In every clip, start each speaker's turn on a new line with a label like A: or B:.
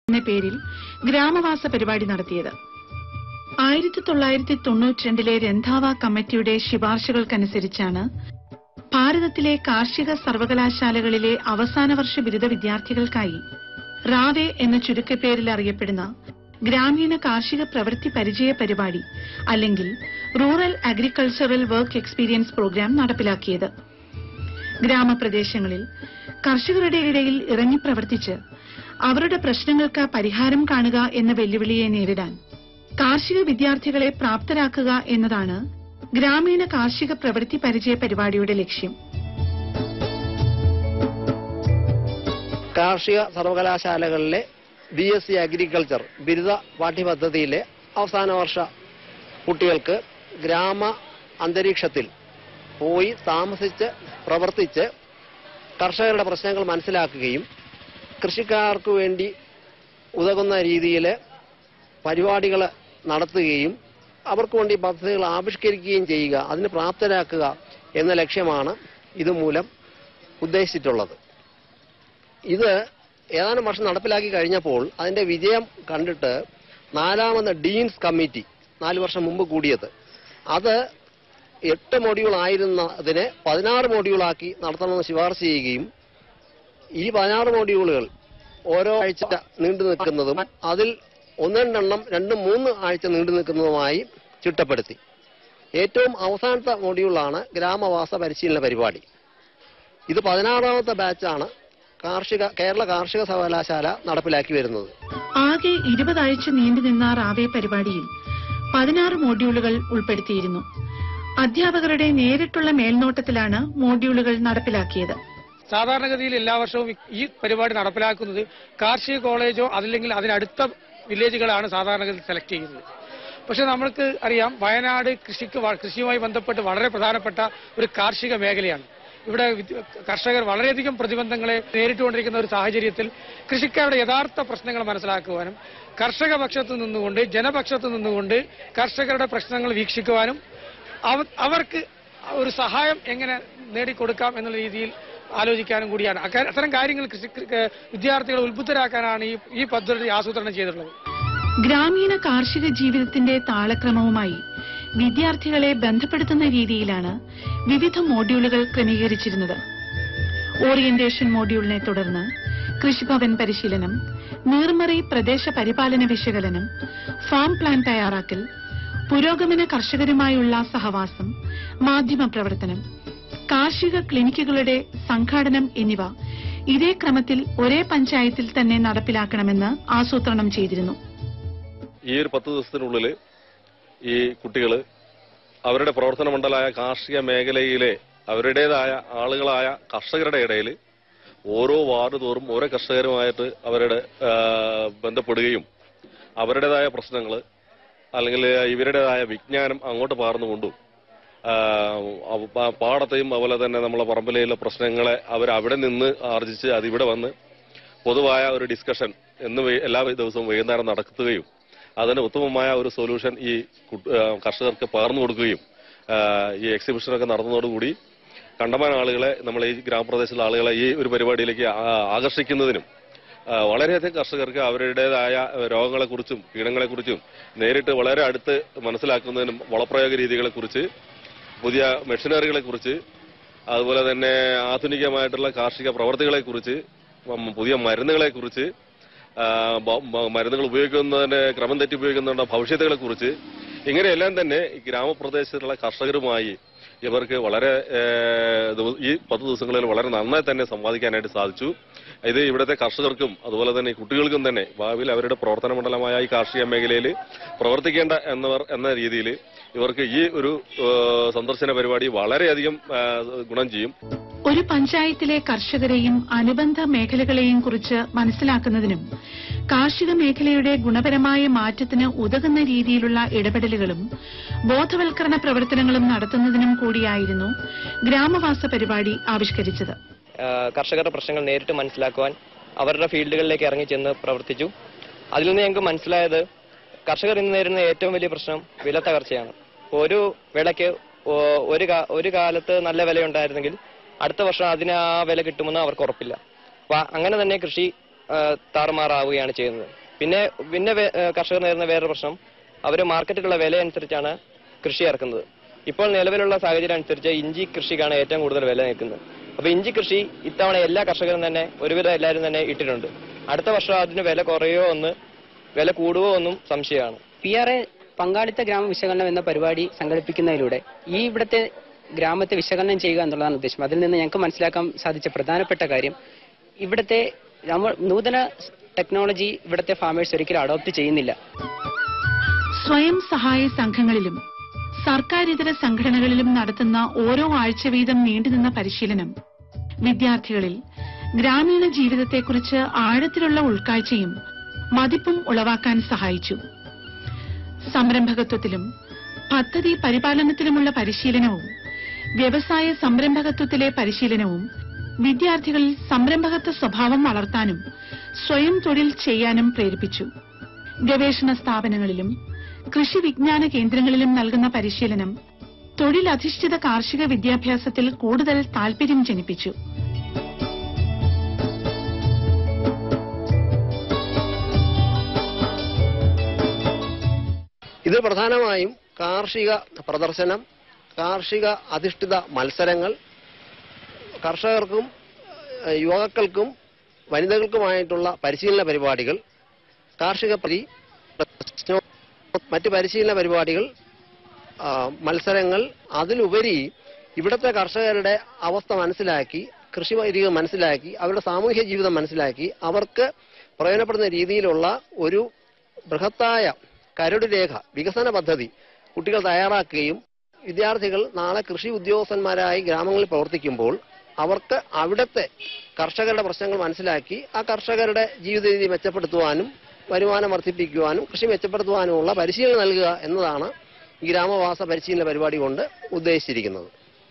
A: എന്ന പേരിൽ ഗ്രാമവാസ പരിപാടി നടത്തിയത് ആയിരത്തി തൊള്ളായിരത്തി തൊണ്ണൂറ്റിരണ്ടിലെ രന്ധാവ കമ്മിറ്റിയുടെ ശുപാർശകൾക്കനുസരിച്ചാണ് ഭാരതത്തിലെ കാർഷിക സർവകലാശാലകളിലെ അവസാന വർഷ ബിരുദ വിദ്യാർത്ഥികൾക്കായി റാവെ എന്ന ചുരുക്കപ്പേരിൽ അറിയപ്പെടുന്ന ഗ്രാമീണ കാർഷിക പ്രവൃത്തി പരിചയ പരിപാടി അല്ലെങ്കിൽ rural agricultural work experience programme നടപ്പിലാക്കിയത് ഗ്രാമപ്രദേശങ്ങളിൽ കർഷകരുടെ ഇടയിൽ ഇറങ്ങി പ്രവർത്തിച്ച് അവരുടെ പ്രശ്നങ്ങൾക്ക് പരിഹാരം കാണുക എന്ന വെല്ലുവിളിയെ നേരിടാൻ കാർഷിക വിദ്യാർത്ഥികളെ പ്രാപ്തരാക്കുക എന്നതാണ് ഗ്രാമീണ കാർഷിക പ്രവൃത്തി പരിചയ പരിപാടിയുടെ ലക്ഷ്യം
B: കാർഷിക സർവകലാശാലകളിലെ ബി എസ് സി അഗ്രികൾച്ചർ ബിരുദ പാഠ്യപദ്ധതിയിലെ അവസാന വർഷ കുട്ടികൾക്ക് ഗ്രാമ അന്തരീക്ഷത്തിൽ പോയി താമസിച്ച് പ്രവർത്തിച്ച് കർഷകരുടെ പ്രശ്നങ്ങൾ മനസ്സിലാക്കുകയും കൃഷിക്കാർക്ക് വേണ്ടി ഉതകുന്ന രീതിയിൽ പരിപാടികൾ നടത്തുകയും അവർക്ക് വേണ്ടി പദ്ധതികൾ ആവിഷ്കരിക്കുകയും ചെയ്യുക അതിന് പ്രാപ്തരാക്കുക എന്ന ലക്ഷ്യമാണ് ഇതുമൂലം ഉദ്ദേശിച്ചിട്ടുള്ളത് ഇത് ഏതാനും വർഷം നടപ്പിലാക്കി കഴിഞ്ഞപ്പോൾ അതിന്റെ വിജയം കണ്ടിട്ട് നാലാമത് ഡീൻസ് കമ്മിറ്റി നാല് വർഷം മുമ്പ് കൂടിയത് അത് എട്ട് മൊഡ്യൂൾ ആയിരുന്നതിനെ പതിനാറ് മൊഡ്യൂളാക്കി നടത്തണമെന്ന് ശുപാർശ ചെയ്യുകയും ഈ പതിനാറ് മൊഡ്യൂളുകൾ ഓരോ ആഴ്ച നീണ്ടു നിൽക്കുന്നതും അതിൽ ഒന്ന് രണ്ടെണ്ണം രണ്ട് മൂന്ന് ആഴ്ച നീണ്ടു നിൽക്കുന്നതുമായി ചിട്ടപ്പെടുത്തി ഏറ്റവും അവസാനത്തെ മൊഡ്യൂളാണ് ഗ്രാമവാസ പരിശീലന പരിപാടി ഇത് പതിനാറാമത്തെ ബാച്ചാണ് കാർഷിക കേരള കാർഷിക സർവകലാശാല നടപ്പിലാക്കി വരുന്നത്
A: ആകെ ഇരുപതാഴ്ച നീണ്ടുനിന്ന റാവെ പരിപാടിയിൽ പതിനാറ് മോഡ്യൂളുകൾ ഉൾപ്പെടുത്തിയിരുന്നു അധ്യാപകരുടെ നേരിട്ടുള്ള മേൽനോട്ടത്തിലാണ് മോഡ്യൂളുകൾ നടപ്പിലാക്കിയത്
C: സാധാരണഗതിയിൽ എല്ലാ വർഷവും ഈ പരിപാടി നടപ്പിലാക്കുന്നത് കാർഷിക കോളേജോ അതല്ലെങ്കിൽ അതിനടുത്ത വില്ലേജുകളാണ് സാധാരണഗതിയിൽ സെലക്ട് ചെയ്യുന്നത് പക്ഷെ നമ്മൾക്ക് അറിയാം വയനാട് കൃഷിക്ക് വ- കൃഷിയുമായി ബന്ധപ്പെട്ട് വളരെ പ്രധാനപ്പെട്ട ഒരു കാർഷിക മേഖലയാണ് ഇവിടെ വിദ്യ- കർഷകർ വളരെയധികം പ്രതിബന്ധങ്ങളെ നേരിട്ടുകൊണ്ടിരിക്കുന്ന ഒരു സാഹചര്യത്തിൽ കൃഷിക്കാരുടെ യഥാർത്ഥ പ്രശ്നങ്ങൾ മനസ്സിലാക്കുവാനും കർഷക പക്ഷത്ത് നിന്നുകൊണ്ട് ജനപക്ഷത്ത് നിന്നുകൊണ്ട് കർഷകരുടെ പ്രശ്നങ്ങൾ വീക്ഷിക്കുവാനും അവ- അവർക്ക് ഒരു സഹായം എങ്ങനെ നേടിക്കൊടുക്കാം എന്നുള്ള രീതിയിൽ ആലോചിക്കാനും കൂടിയാണ് അക്കാ- അത്തരം കാര്യങ്ങൾ കൃഷി കൃ- വിദ്യാർത്ഥികളെ ഉത്ബുദ്ധരാക്കാനാണ് ഈ ഈ പദ്ധതി ആസൂത്രണം ചെയ്തിട്ടുള്ളത്
A: ഗ്രാമീണ കാർഷിക ജീവിതത്തിന്റെ താളക്രമവുമായി വിദ്യാർത്ഥികളെ ബന്ധപ്പെടുത്തുന്ന രീതിയിലാണ് വിവിധ മോഡ്യൂളുകൾ ക്രമീകരിച്ചിരുന്നത് ഓറിയന്റേഷൻ മോഡ്യൂളിനെ തുടർന്ന് കൃഷിഭവൻ പരിശീലനം നീർമറി പ്രദേശ പരിപാലന വിശകലനം ഫാം പ്ലാൻ തയ്യാറാക്കൽ പുരോഗമന കർഷകരുമായുള്ള സഹവാസം മാധ്യമ പ്രവർത്തനം കാർഷിക ക്ലിനിക്കുകളുടെ സംഘാടനം എന്നിവ ഇതേ ക്രമത്തിൽ ഒരേ പഞ്ചായത്തിൽ തന്നെ നടപ്പിലാക്കണമെന്ന് ആസൂത്രണം ചെയ്തിരുന്നു
D: ഈ ഒരു പത്ത് ദിവസത്തിനുള്ളിൽ ഈ കുട്ടികൾ അവരുടെ പ്രവർത്തന മണ്ഡലമായ കാർഷിക മേഖലയിലെ അവരുടേതായ ആളുകളായ കർഷകരുടെ ഇടയിൽ ഓരോ വാർഡ് തോറും ഓരോ കർഷകരുമായിട്ട് അവരുടെ ആ, ബന്ധപ്പെടുകയും അവരുടേതായ പ്രശ്നങ്ങൾ അല്ലെങ്കിൽ ഇവരുടേതായ വിജ്ഞാനം അങ്ങോട്ട് പകർന്നുകൊണ്ടും ആ, അവ- പാ- പാടത്തെയും അതുപോലെ തന്നെ നമ്മളെ പറമ്പിലെയുള്ള പ്രശ്നങ്ങളെ അവർ അവിടെ നിന്ന് ആർജിച്ച് അതിവിടെ വന്ന് പൊതുവായ ഒരു ഡിസ്കഷൻ എന്ന് വൈ- എല്ലാ ദിവസവും വൈകുന്നേരം നടത്തുകയും അതിന് ഉത്തമമായ ഒരു സൊല്യൂഷൻ ഈ കുട്ട്- ആ, കർഷകർക്ക് പകർന്നു കൊടുക്കുകയും ആ, ഈ എക്സിബിഷനൊക്കെ നടന്നതോടുകൂടി കണ്ടമാന ആളുകളെ നമ്മൾ ഈ ഗ്രാമപ്രദേശത്തുള്ള ആളുകളെ ഈ ഒരു പരിപാടിയിലേക്ക് ആ- ആകർഷിക്കുന്നതിനും ആ, വളരെയധികം കർഷകർക്ക് അവരുടേതായ രോഗങ്ങളെക്കുറിച്ചും കീടങ്ങളെക്കുറിച്ചും നേരിട്ട് വളരെ അടുത്ത് മനസ്സിലാക്കുന്നതിനും വളപ്രയോഗ രീതികളെക്കുറിച്ച് പുതിയ മെഷീനറികളെ കുറിച്ച് അതുപോലെ തന്നെ ആധുനികമായിട്ടുള്ള കാർഷിക പ്രവർത്തികളെ കുറിച്ച് പുതിയ മരുന്നുകളെ കുറിച്ച് മരുന്നുകൾ ഉപയോഗിക്കുന്നതിന്റെ ക്രമം തെറ്റി ഉപയോഗിക്കുന്നതിന്റെ ഭവിഷ്യത്തുകളെ കുറിച്ച് ഇങ്ങനെയെല്ലാം തന്നെ ഈ ഗ്രാമപ്രദേശത്തുള്ള കർഷകരുമായി ഇവർക്ക് വളരെ ഏഹ്, ദിവ- ഈ പത്ത് ദിവസങ്ങളിൽ വളരെ നന്നായി തന്നെ സംവാദിക്കാനായിട്ട് സാധിച്ചു ഇത് ഇവിടുത്തെ കർഷകർക്കും അതുപോലെ തന്നെ ഈ കുട്ടികൾക്കും തന്നെ ഭാവിയിൽ അവരുടെ പ്രവർത്തന മണ്ഡലമായ ഈ കാർഷിക മേഖലയിൽ പ്രവർത്തിക്കേണ്ട എന്നവർ എന്ന രീതിയിൽ ഇവർക്ക് ഈ ഒരു ഏഹ്, സന്ദർശന പരിപാടി വളരെയധികം ഏഹ്, ഗുണം ചെയ്യും
A: ഒരു പഞ്ചായത്തിലെ കർഷകരെയും അനുബന്ധ മേഖലകളെയും കുറിച്ച് മനസ്സിലാക്കുന്നതിനും കാർഷിക മേഖലയുടെ ഗുണപരമായ മാറ്റത്തിന് ഉതകുന്ന രീതിയിലുള്ള ഇടപെടലുകളും ബോധവൽക്കരണ പ്രവർത്തനങ്ങളും നടത്തുന്നതിനും കൂടിയായിരുന്നു ഗ്രാമവാസ പരിപാടി ആവിഷ്കരിച്ചത്
E: ആഹ് കർഷകരുടെ പ്രശ്നങ്ങൾ നേരിട്ട് മനസ്സിലാക്കുവാൻ അവരുടെ ഫീൽഡുകളിലേക്ക് ഇറങ്ങി ചെന്ന് പ്രവർത്തിച്ചു അതിൽ നിന്ന് ഞങ്ങൾക്ക് മനസ്സിലായത് കർഷകർ ഇന്ന് നേരിടുന്ന ഏറ്റവും വലിയ പ്രശ്നം വില തകർച്ചയാണ് ഒരു വിളയ്ക്ക് ഓ- ഒരു കാ- ഒരു കാലത്ത് നല്ല വിലയുണ്ടായിരുന്നെങ്കിൽ അടുത്ത വർഷം അതിന് ആ വില കിട്ടുമെന്ന് അവർക്ക് ഉറപ്പില്ല അപ്പൊ അങ്ങനെ തന്നെ കൃഷി ആ, താറുമാറാവുകയാണ് ചെയ്യുന്നത് പിന്നെ പിന്നെ വേ- ആ, കർഷകർ നേരിടുന്ന വേറൊരു പ്രശ്നം അവർ മാർക്കറ്റിലുള്ള വില അനുസരിച്ചാണ് കൃഷി ഇറക്കുന്നത് ഇപ്പോൾ നിലവിലുള്ള സാഹചര്യം അനുസരിച്ച് ഇഞ്ചി കൃഷിക്കാണ് ഏറ്റവും കൂടുതൽ വില നിൽക്കുന്നത് അപ്പൊ ഇഞ്ചി കൃഷി ഇത്തവണ എല്ലാ കർഷകരും തന്നെ ഒരുവിധം എല്ലാവരും തന്നെ ഇട്ടിട്ടുണ്ട് അടുത്ത വർഷം അതിന് വില കുറയോ എന്ന് വില കൂടുവോ എന്നും സംശയമാണ്
F: പി ആർ എ പങ്കാളിത്ത ഗ്രാമ വിശകലനം എന്ന പരിപാടി സംഘടിപ്പിക്കുന്നതിലൂടെ ഈ ഇവിടുത്തെ ഗ്രാമത്തെ വിശകലനം ചെയ്യുക എന്നുള്ളതാണ് ഉദ്ദേശം അതിൽ നിന്ന് ഞങ്ങൾക്ക് മനസ്സിലാക്കാൻ സാധിച്ച പ്രധാനപ്പെട്ട കാര്യം ഇവിടുത്തെ നമ്മൾ നൂതന ടെക്നോളജി ഇവിടുത്തെ ഫാമേഴ്സ് ഒരിക്കലും അഡോപ്റ്റ് ചെയ്യുന്നില്ല
A: സ്വയം സഹായ സംഘങ്ങളിലും സർക്കാരിതര സംഘടനകളിലും നടത്തുന്ന ഓരോ ആഴ്ച വീതം നീണ്ടുനിന്ന പരിശീലനം വിദ്യാർത്ഥികളിൽ ഗ്രാമീണ ജീവിതത്തെക്കുറിച്ച് ആഴത്തിലുള്ള ഉൾക്കാഴ്ചയും മതിപ്പും ഉളവാക്കാൻ സഹായിച്ചു സംരംഭകത്വത്തിലും പദ്ധതി പരിപാലനത്തിലുമുള്ള പരിശീലനവും വ്യവസായ സംരംഭകത്വത്തിലെ പരിശീലനവും വിദ്യാർത്ഥികളിൽ സംരംഭകത്വ സ്വഭാവം വളർത്താനും സ്വയം തൊഴിൽ ചെയ്യാനും പ്രേരിപ്പിച്ചു ഗവേഷണ സ്ഥാപനങ്ങളിലും കൃഷി വിജ്ഞാന കേന്ദ്രങ്ങളിലും നൽകുന്ന പരിശീലനം തൊഴിലധിഷ്ഠിത കാർഷിക വിദ്യാഭ്യാസത്തിൽ കൂടുതൽ താൽപര്യം ജനിപ്പിച്ചു
B: ഇത് പ്രധാനമായും കാർഷിക പ്രദർശനം കാർഷിക അധിഷ്ഠിത മത്സരങ്ങൾ കർഷകർക്കും ഏഹ്, യുവാക്കൾക്കും വനിതകൾക്കുമായിട്ടുള്ള പരിശീലന പരിപാടികൾ കാർഷിക പരി പ്രശ്നോ- മറ്റ് പരിശീലന പരിപാടികൾ ആ, മത്സരങ്ങൾ അതിലുപരി ഇവിടുത്തെ കർഷകരുടെ അവസ്ഥ മനസ്സിലാക്കി കൃഷി രീതി മനസ്സിലാക്കി അവരുടെ സാമൂഹ്യ ജീവിതം മനസ്സിലാക്കി അവർക്ക് പ്രയോജനപ്പെടുന്ന രീതിയിലുള്ള ഒരു ബൃഹത്തായ കരട് രേഖ വികസന പദ്ധതി കുട്ടികൾ തയ്യാറാക്കുകയും വിദ്യാർത്ഥികൾ നാളെ കൃഷി ഉദ്യോഗസ്ഥന്മാരായി ഗ്രാമങ്ങളിൽ പ്രവർത്തിക്കുമ്പോൾ അവർക്ക് അവിടുത്തെ കർഷകരുടെ പ്രശ്നങ്ങൾ മനസ്സിലാക്കി ആ കർഷകരുടെ ജീവിത രീതി മെച്ചപ്പെടുത്തുവാനും വരുമാനം വർദ്ധിപ്പിക്കുവാനും കൃഷി മെച്ചപ്പെടുത്തുവാനുമുള്ള പരിശീലനം നൽകുക എന്നതാണ് ഈ ഗ്രാമവാസ പരിശീലന പരിപാടി കൊണ്ട് ഉദ്ദേശിച്ചിരിക്കുന്നത്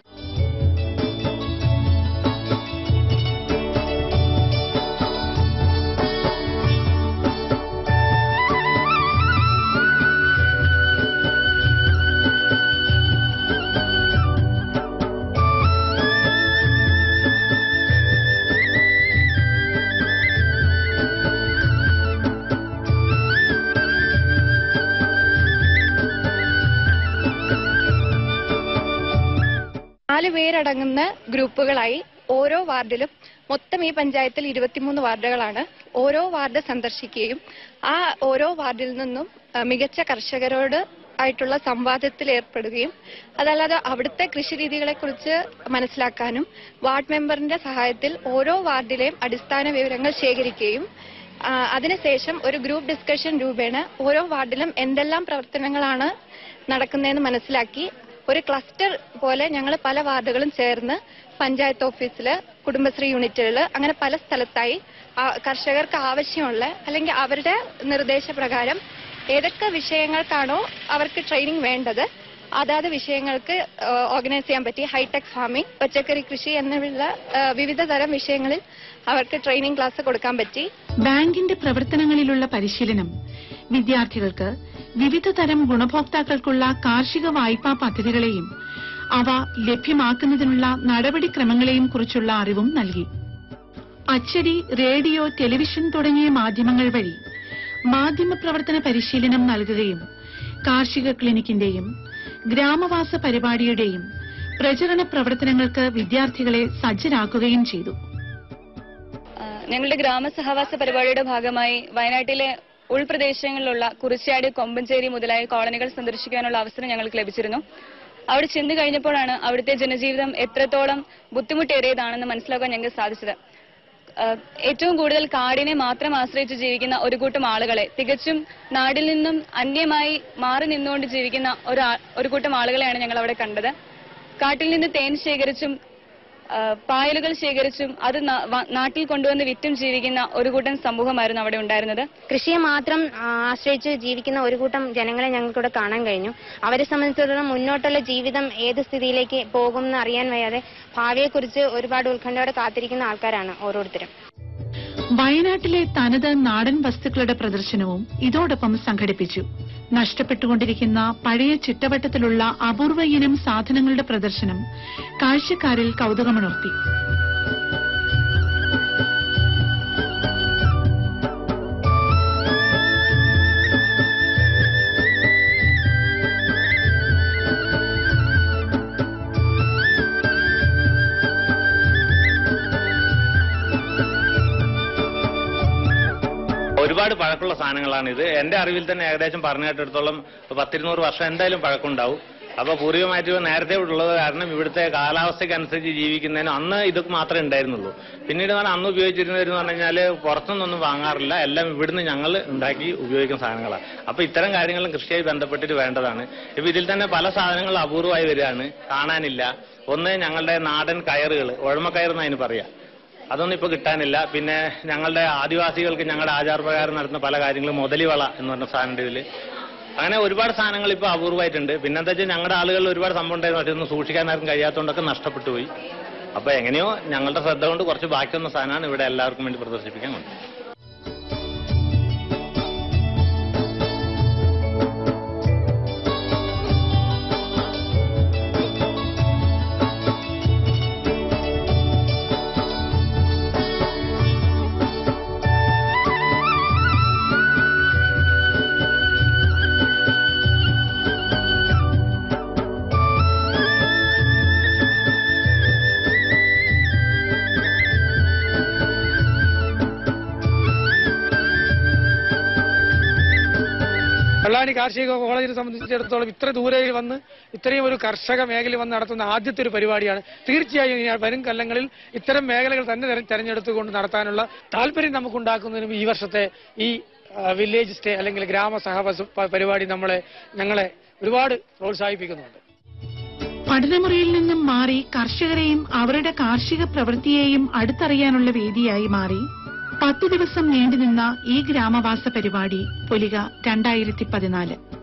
G: നാല് പേരടങ്ങുന്ന ഗ്രൂപ്പുകളായി ഓരോ വാർഡിലും മൊത്തം ഈ പഞ്ചായത്തിൽ ഇരുപത്തിമൂന്ന് വാർഡുകളാണ് ഓരോ വാർഡ് സന്ദർശിക്കുകയും ആ ഓരോ വാർഡിൽ നിന്നും ആ, മികച്ച കർഷകരോട് ആയിട്ടുള്ള സംവാദത്തിൽ ഏർപ്പെടുകയും അതല്ലാതെ അവിടുത്തെ കൃഷി രീതികളെ കുറിച്ച് മനസ്സിലാക്കാനും വാർഡ് മെമ്പറിന്റെ സഹായത്തിൽ ഓരോ വാർഡിലെയും അടിസ്ഥാന വിവരങ്ങൾ ശേഖരിക്കുകയും ആ, അതിനുശേഷം ഒരു ഗ്രൂപ്പ് ഡിസ്കഷൻ രൂപേണ ഓരോ വാർഡിലും എന്തെല്ലാം പ്രവർത്തനങ്ങളാണ് നടക്കുന്നതെന്ന് മനസ്സിലാക്കി ഒരു ക്ലസ്റ്റർ പോലെ ഞങ്ങൾ പല വാർഡുകളും ചേർന്ന് പഞ്ചായത്ത് ഓഫീസില് കുടുംബശ്രീ യൂണിറ്റുകളിൽ അങ്ങനെ പല സ്ഥലത്തായി ആ, കർഷകർക്ക് ആവശ്യമുള്ള അല്ലെങ്കിൽ അവരുടെ നിർദ്ദേശപ്രകാരം ഏതൊക്കെ വിഷയങ്ങൾക്കാണോ അവർക്ക് ട്രെയിനിങ് വേണ്ടത് അതാത് വിഷയങ്ങൾക്ക് ഓർഗനൈസ് ചെയ്യാൻ പറ്റി ഹൈടെക് ഫാമിംഗ് പച്ചക്കറി കൃഷി എന്നുള്ള ആ, വിവിധ തരം വിഷയങ്ങളിൽ അവർക്ക് ട്രെയിനിങ് ക്ലാസ് കൊടുക്കാൻ പറ്റി
A: ബാങ്കിന്റെ പ്രവർത്തനങ്ങളിലുള്ള പരിശീലനം വിദ്യാർത്ഥികൾക്ക് വിവിധ തരം ഗുണഭോക്താക്കൾക്കുള്ള കാർഷിക വായ്പാ പദ്ധതികളെയും അവ ലഭ്യമാക്കുന്നതിനുള്ള നടപടിക്രമങ്ങളെയും കുറിച്ചുള്ള അറിവും നൽകി അച്ചടി റേഡിയോ ടെലിവിഷൻ തുടങ്ങിയ മാധ്യമങ്ങൾ വഴി മാധ്യമപ്രവർത്തന പരിശീലനം നൽകുകയും കാർഷിക ക്ലിനിക്കിന്റെയും ഗ്രാമവാസ പരിപാടിയുടെയും പ്രചരണ പ്രവർത്തനങ്ങൾക്ക് വിദ്യാർത്ഥികളെ സജ്ജരാക്കുകയും ചെയ്തു
H: ആ, ഞങ്ങളുടെ ഗ്രാമസഹവാസ പരിപാടിയുടെ ഭാഗമായി വയനാട്ടിലെ ഉൾപ്രദേശങ്ങളിലുള്ള കുറിച്യാടി കൊമ്പഞ്ചേരി മുതലായ കോളനികൾ സന്ദർശിക്കാനുള്ള അവസരം ഞങ്ങൾക്ക് ലഭിച്ചിരുന്നു അവിടെ ചെന്ന് കഴിഞ്ഞപ്പോഴാണ് അവിടുത്തെ ജനജീവിതം എത്രത്തോളം ബുദ്ധിമുട്ടേറിയതാണെന്ന് മനസ്സിലാക്കാൻ ഞങ്ങൾക്ക് സാധിച്ചത് ആ, ഏറ്റവും കൂടുതൽ കാടിനെ മാത്രം ആശ്രയിച്ച് ജീവിക്കുന്ന ഒരു കൂട്ടം ആളുകളെ തികച്ചും നാടിൽ നിന്നും അന്യമായി മാറി നിന്നുകൊണ്ട് ജീവിക്കുന്ന ഒരു ആ- ഒരു കൂട്ടം ആളുകളെയാണ് ഞങ്ങൾ അവിടെ കണ്ടത് കാട്ടിൽ നിന്ന് തേൻ ശേഖരിച്ചും ആ, പായലുകൾ ശേഖരിച്ചും അത് നാ- വ- നാട്ടിൽ കൊണ്ടുവന്ന് വിറ്റും ജീവിക്കുന്ന ഒരു കൂട്ടം സമൂഹമായിരുന്നു അവിടെ ഉണ്ടായിരുന്നത്
I: കൃഷിയെ മാത്രം ആ, ആശ്രയിച്ച് ജീവിക്കുന്ന ഒരു കൂട്ടം ജനങ്ങളെ ഞങ്ങൾക്കിവിടെ കാണാൻ കഴിഞ്ഞു അവരെ സംബന്ധിച്ചിടത്തോളം മുന്നോട്ടുള്ള ജീവിതം ഏത് സ്ഥിതിയിലേക്ക് പോകും എന്ന് അറിയാൻ വയ്യാതെ ഭാവിയെക്കുറിച്ച് ഒരുപാട് ഉത്കണ്ഠയോടെ കാത്തിരിക്കുന്ന ആൾക്കാരാണ് ഓരോരുത്തരും
A: വയനാട്ടിലെ തനത് നാടൻ വസ്തുക്കളുടെ പ്രദർശനവും ഇതോടൊപ്പം സംഘടിപ്പിച്ചു നഷ്ടപ്പെട്ടുകൊണ്ടിരിക്കുന്ന പഴയ ചിട്ടവട്ടത്തിലുള്ള അപൂർവ ഇനം സാധനങ്ങളുടെ പ്രദർശനം കാഴ്ചക്കാരിൽ കൗതുകമുണർത്തി
J: ഒരുപാട് പഴക്കമുള്ള സാധനങ്ങളാണ് ഇത് എന്റെ അറിവിൽ തന്നെ ഏകദേശം പറഞ്ഞു കേട്ടിടത്തോളം പത്തിരുന്നൂറ് വർഷം എന്തായാലും പഴക്കമുണ്ടാവും അപ്പൊ പൂർവികമായിട്ട് ഇവ നേരത്തെ ഉള്ളത് കാരണം ഇവിടുത്തെ കാലാവസ്ഥയ്ക്ക് അനുസരിച്ച് ജീവിക്കുന്നതിന് അന്ന് ഇതൊക്കെ മാത്രമേ ഉണ്ടായിരുന്നുള്ളൂ പിന്നീട് പറഞ്ഞാൽ അന്ന് ഉപയോഗിച്ചിരുന്നവരെന്ന് പറഞ്ഞു കഴിഞ്ഞാൽ പുറത്തുനിന്നൊന്നും വാങ്ങാറില്ല എല്ലാം ഇവിടുന്ന് ഞങ്ങൾ ഉണ്ടാക്കി ഉപയോഗിക്കുന്ന സാധനങ്ങളാണ് അപ്പൊ ഇത്തരം കാര്യങ്ങളും കൃഷിയായി ബന്ധപ്പെട്ടിട്ട് വേണ്ടതാണ് ഇപ്പൊ ഇതിൽ തന്നെ പല സാധനങ്ങളും അപൂർവമായി വരികയാണ് കാണാനില്ല ഒന്ന് ഞങ്ങളുടെ നാടൻ കയറുകൾ ഒഴമക്കയർ എന്ന് അതിന് പറയാം അതൊന്നും ഇപ്പൊ കിട്ടാനില്ല പിന്നെ ഞങ്ങളുടെ ആദിവാസികൾക്ക് ഞങ്ങളുടെ ആചാരപ്രകാരം നടത്തുന്ന പല കാര്യങ്ങളും മുതലിവള എന്ന് പറഞ്ഞ സാധനത്തിന്റെ ഇതില് അങ്ങനെ ഒരുപാട് സാധനങ്ങൾ ഇപ്പൊ അപൂർവമായിട്ടുണ്ട് പിന്നെ എന്താ വെച്ചാൽ ഞങ്ങളുടെ ആളുകളിൽ ഒരുപാട് സംഭവം ഉണ്ടായിരുന്നു പക്ഷെ ഒന്നും സൂക്ഷിക്കാൻ ആർക്കും കഴിയാത്തതുകൊണ്ടൊക്കെ നഷ്ടപ്പെട്ടു പോയി അപ്പൊ എങ്ങനെയോ ഞങ്ങളുടെ ശ്രദ്ധ കൊണ്ട് കുറച്ച് ബാക്കി വന്ന സാധനമാണ് ഇവിടെ എല്ലാവർക്കും വേണ്ടി പ്രദർശിപ്പിക്കാൻ കൊണ്ട്
C: വെള്ളാനി കാർഷിക കോളേജിനെ സംബന്ധിച്ചിടത്തോളം ഇത്ര ദൂരെ വന്ന് ഇത്രയും ഒരു കർഷക മേഖലയിൽ വന്ന് നടത്തുന്ന ആദ്യത്തെ ഒരു പരിപാടിയാണ് തീർച്ചയായും ഇനി വരും കൊല്ലങ്ങളിൽ ഇത്തരം മേഖലകൾ തന്നെ തെര- തെരഞ്ഞെടുത്തുകൊണ്ട് നടത്താനുള്ള താല്പര്യം നമുക്കുണ്ടാക്കുന്നതിനും ഈ വർഷത്തെ ഈ ആ, വില്ലേജ് സ്റ്റേ അല്ലെങ്കിൽ ഗ്രാമ സഹവാസ പ- പരിപാടി നമ്മളെ ഞങ്ങളെ ഒരുപാട് പ്രോത്സാഹിപ്പിക്കുന്നുണ്ട്
A: പഠനമുറിയിൽ നിന്നും മാറി കർഷകരെയും അവരുടെ കാർഷിക പ്രവൃത്തിയെയും അടുത്തറിയാനുള്ള വേദിയായി മാറി പത്തു ദിവസം നീണ്ടുനിന്ന ഈ ഗ്രാമവാസ പരിപാടി പൊലിക രണ്ടായിരത്തി പതിനാല്